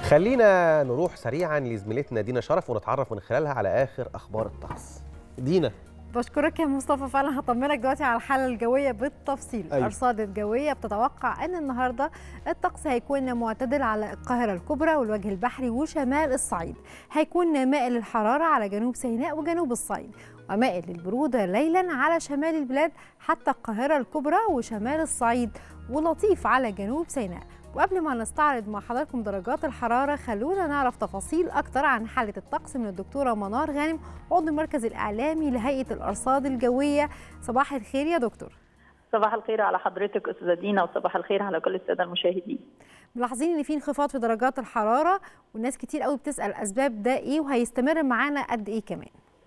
خلينا نروح سريعا لزميلتنا دينا شرف ونتعرف من خلالها على اخر اخبار الطقس دينا بشكرك يا مصطفى فعلا هطمنك دلوقتي على الحاله الجويه بالتفصيل أيوة. الارصاد الجويه بتتوقع ان النهارده الطقس هيكون معتدل على القاهره الكبرى والوجه البحري وشمال الصعيد هيكون مائل الحراره على جنوب سيناء وجنوب الصعيد ومائل للبروده ليلا على شمال البلاد حتى القاهره الكبرى وشمال الصعيد ولطيف على جنوب سيناء وقبل ما نستعرض مع حضراتكم درجات الحرارة خلونا نعرف تفاصيل أكتر عن حالة الطقس من الدكتورة منار غانم عضو المركز الإعلامي لهيئة الأرصاد الجوية صباح الخير يا دكتور صباح الخير على حضرتك استاذه دينا وصباح الخير على كل الساده المشاهدين ملاحظين ان في انخفاض في درجات الحراره والناس كتير قوي بتسال اسباب ده ايه وهيستمر معانا قد ايه كمان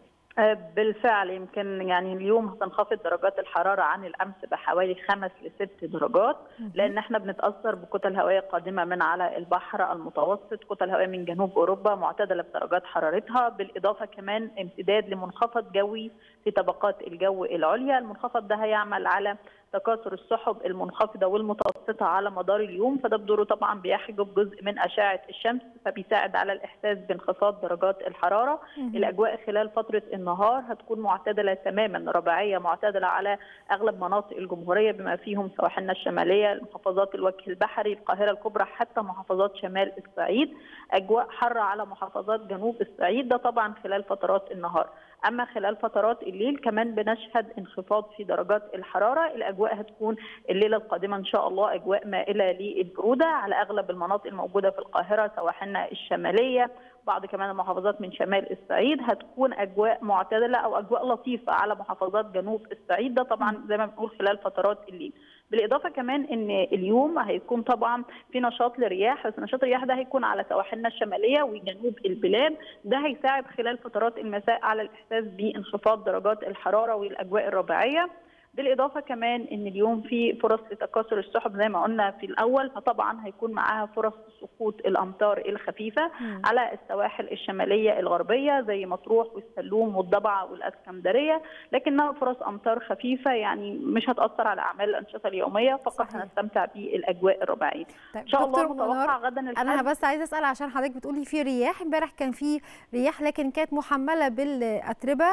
بالفعل يمكن يعني اليوم هتنخفض درجات الحراره عن الامس بحوالي خمس لست درجات لان احنا بنتاثر بكتل هوائيه قادمه من على البحر المتوسط كتل هوائيه من جنوب اوروبا معتدله في درجات حرارتها بالاضافه كمان امتداد لمنخفض جوي في طبقات الجو العليا المنخفض ده هيعمل على تكاثر السحب المنخفضه والمتوسطه على مدار اليوم فده بدوره طبعا بيحجب جزء من اشعه الشمس فبيساعد على الاحساس بانخفاض درجات الحراره الاجواء خلال فتره النهار هتكون معتدله تماما رباعيه معتدله على اغلب مناطق الجمهوريه بما فيهم سواحلنا الشماليه محافظات الوجه البحري القاهره الكبرى حتى محافظات شمال الصعيد اجواء حاره على محافظات جنوب الصعيد ده طبعا خلال فترات النهار اما خلال فترات الليل كمان بنشهد انخفاض في درجات الحراره الاجواء هتكون الليله القادمه ان شاء الله اجواء مائله للبروده على اغلب المناطق الموجوده في القاهره سواحلنا الشماليه بعض كمان المحافظات من شمال الصعيد هتكون اجواء معتدله او اجواء لطيفه على محافظات جنوب الصعيد ده طبعا زي ما بنقول خلال فترات الليل بالاضافه كمان ان اليوم هيكون طبعا في نشاط لرياح بس نشاط الرياح ده هيكون على سواحلنا الشماليه وجنوب البلاد ده هيساعد خلال فترات المساء على الاحساس بانخفاض درجات الحراره والاجواء الربيعيه بالاضافه كمان ان اليوم في فرص لتكاثر السحب زي ما قلنا في الاول فطبعا هيكون معاها فرص سقوط الامطار الخفيفه م. على السواحل الشماليه الغربيه زي مطروح والسلوم والضبعه والاسكندريه لكنها فرص امطار خفيفه يعني مش هتاثر على اعمال الانشطه اليوميه فقط صحيح. هنستمتع بالاجواء الربيعيه طيب ان شاء الله متوقع غدا الحد انا بس عايزه اسال عشان حضرتك بتقولي في رياح امبارح كان في رياح لكن كانت محمله بالاتربه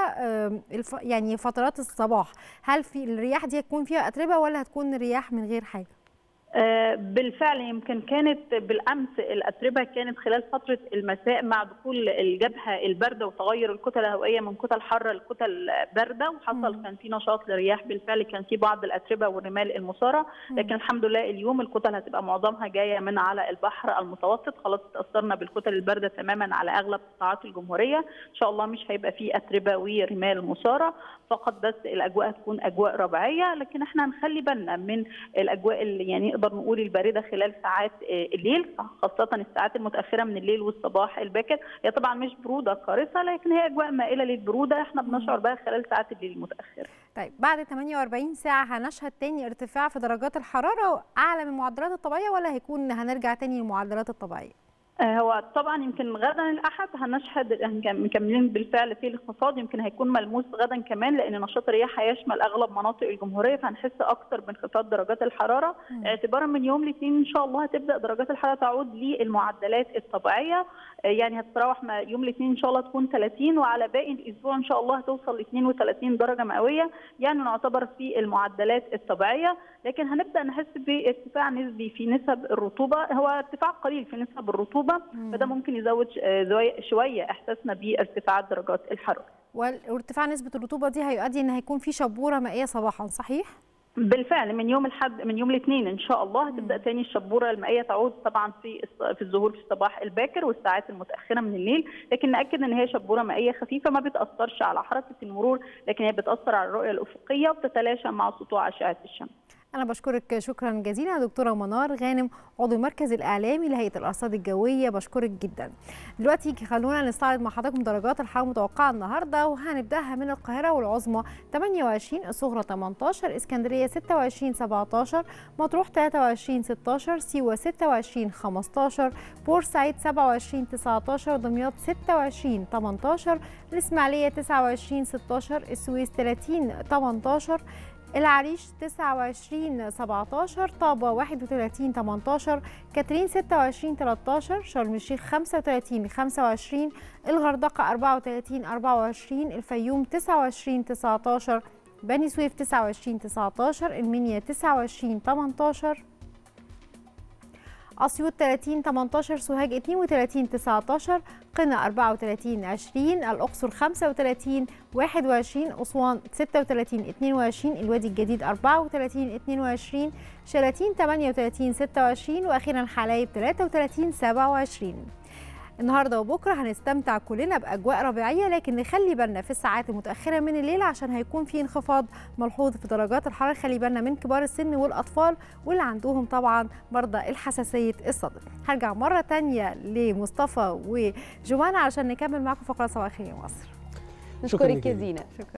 يعني فترات الصباح هل في الرياح دي هتكون فيها اتربه ولا هتكون رياح من غير حاجه بالفعل يمكن كانت بالامس الاتربه كانت خلال فتره المساء مع دخول الجبهه البارده وتغير الكتل الهوائيه من كتل حاره لكتل بارده وحصل كان في نشاط لرياح بالفعل كان في بعض الاتربه والرمال المثاره لكن الحمد لله اليوم الكتل هتبقى معظمها جايه من على البحر المتوسط خلاص تاثرنا بالكتل البارده تماما على اغلب قطاعات الجمهوريه ان شاء الله مش هيبقى في اتربه ورمال مثاره فقط بس الاجواء هتكون اجواء ربيعيه لكن احنا هنخلي بالنا من الاجواء اللي يعني نقدر نقول البارده خلال ساعات الليل خاصه الساعات المتاخره من الليل والصباح الباكر هي طبعا مش بروده قارصه لكن هي اجواء مائله للبروده احنا بنشعر بها خلال ساعات الليل المتاخره. طيب بعد 48 ساعه هنشهد تاني ارتفاع في درجات الحراره اعلى من المعدلات الطبيعيه ولا هيكون هنرجع تاني للمعدلات الطبيعيه؟ هو طبعا يمكن غدا الاحد هنشهد مكملين بالفعل في الانخفاض يمكن هيكون ملموس غدا كمان لان نشاط الرياح هيشمل اغلب مناطق الجمهوريه فهنحس اكثر بانخفاض درجات الحراره م. اعتبارا من يوم الاثنين ان شاء الله هتبدا درجات الحراره تعود للمعدلات الطبيعيه يعني هتتراوح يوم الاثنين ان شاء الله تكون 30 وعلى باقي الاسبوع ان شاء الله هتوصل ل 32 درجه مئويه يعني نعتبر في المعدلات الطبيعيه لكن هنبدا نحس بارتفاع نسبي في نسب الرطوبه هو ارتفاع قليل في نسب الرطوبه فده ممكن يزود شويه احساسنا بارتفاع درجات الحراره. وارتفاع نسبه الرطوبه دي هيؤدي ان هيكون في شبوره مائيه صباحا صحيح؟ بالفعل من يوم الحد من يوم الاثنين ان شاء الله هتبدا تاني الشبوره المائيه تعود طبعا في في الظهور في الصباح الباكر والساعات المتاخره من الليل لكن ناكد ان هي شبوره مائيه خفيفه ما بتاثرش على حركه المرور لكن هي بتاثر على الرؤيه الافقيه وبتتلاشى مع سطوع اشعه الشمس. أنا بشكرك شكرا جزيلا دكتورة منار غانم عضو المركز الإعلامي لهيئة الأرصاد الجوية بشكرك جدا. دلوقتي خلونا نستعرض مع حضراتكم درجات الحرارة المتوقعة النهاردة وهنبدأها من القاهرة والعظمى 28 الصغرى 18 اسكندرية 26 17 مطروح 23 16 سيوة 26 15 بورسعيد 27 19 دمياط 26 18 الإسماعيلية 29 16 السويس 30 18 العريش 29 17 طابة 31 18 كاترين 26 13 شرم الشيخ 35 25 الغردقة 34 24 الفيوم 29 19 بني سويف 29 19 المنيا 29 18 أسيوط 30 18 سوهاج 32 19 قنا 34 20 الأقصر 35 21 أسوان 36 22 الوادي الجديد 34 22 شلاتين 38 26 وأخيرا حلايب 33 27 النهارده وبكره هنستمتع كلنا باجواء ربيعيه لكن نخلي بالنا في الساعات المتاخره من الليل عشان هيكون في انخفاض ملحوظ في درجات الحراره خلي بالنا من كبار السن والاطفال واللي عندهم طبعا مرضى الحساسيه الصدر هرجع مره تانية لمصطفى وجوانا علشان نكمل معاكم فقره صباح الخير يا مصر نشكرك يا زينه شكرا